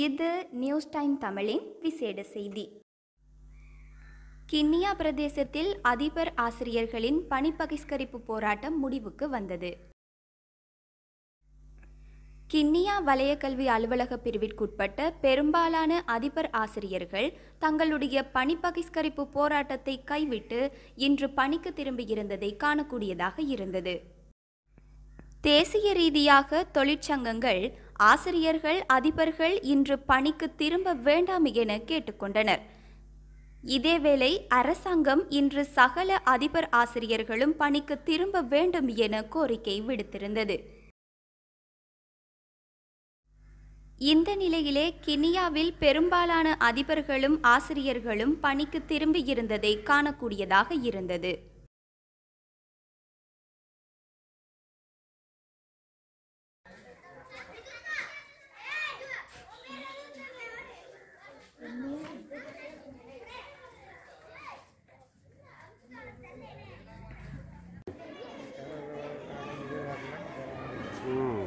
இது news time தமிழின் விசேட செய்தி கிண்ணியா பிரதேசத்தில் அதிபர் ஆசிரியர்களின் பணி பகிஷ்கரிப்பு போராட்டம் முடிவுக்கு வந்தது கிண்ணியா வலய கல்வி அலுவலக பிரிவிற்குட்பட்ட பெரும்பாலான அதிபர் ஆசிரியர்கள் தங்களுடைய பணி பகிஷ்கரிப்பு போராட்டத்தை கைவிட்டு இன்று பணிக்கு திரும்பியிருந்ததை காணக்கூடியதாக இருந்தது தேசிய ரீதியாக தொழிற்சங்கங்கள் ஆசிரியர்கள் அதிபர்கள் இன்று பணிக்கு திரும்ப வேண்டாம் என கேட்டுக்கொண்டனர் இதேவேளை அரசாங்கம் இன்று சகல அதிபர் ஆசிரியர்களும் பணிக்கு திரும்ப வேண்டும் என கோரிக்கை விடுத்திருந்தது இந்த நிலையிலே கினியாவில் பெரும்பாலான அதிபர்களும் ஆசிரியர்களும் பணிக்கு திரும்பியிருந்ததை காணக்கூடியதாக இருந்தது ம்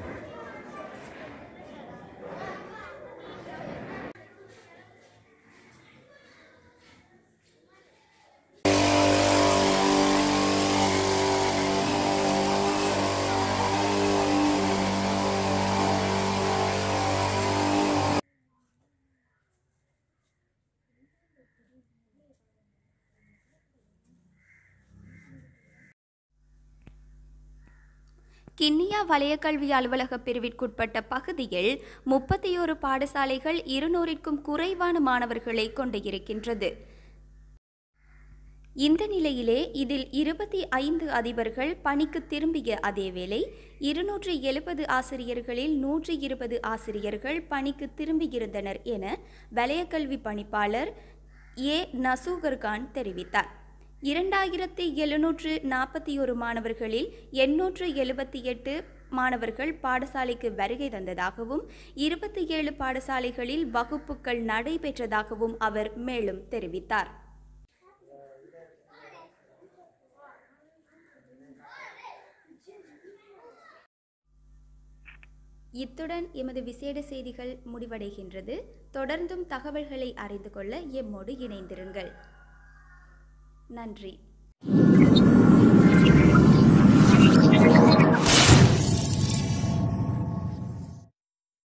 கிண்ணியா வலயக்கல்வி அலுவலக பிரிவிற்குட்பட்ட பகுதியில் முப்பத்தி ஒரு பாடசாலைகள் இருநூறிற்கும் குறைவான மாணவர்களை கொண்டு இருக்கின்றது இந்த நிலையிலே இதில் இருபத்தி ஐந்து அதிபர்கள் பணிக்கு திரும்பிய அதேவேளை இருநூற்றி எழுபது ஆசிரியர்களில் நூற்றி இருபது ஆசிரியர்கள் பணிக்கு திரும்பியிருந்தனர் என வலயக்கல்வி பணிப்பாளர் ஏ நசூகர் கான் தெரிவித்தார் இரண்டாயிரத்தி எழுநூற்று நாற்பத்தி ஒரு மாணவர்களில் எண்ணூற்று எழுபத்தி எட்டு மாணவர்கள் பாடசாலைக்கு வருகை தந்ததாகவும் இருபத்தி ஏழு பாடசாலைகளில் வகுப்புகள் நடைபெற்றதாகவும் அவர் மேலும் தெரிவித்தார் இத்துடன் எமது விசேட செய்திகள் முடிவடைகின்றது தொடர்ந்தும் தகவல்களை அறிந்து கொள்ள எம்மோடு இணைந்திருங்கள் நன்றி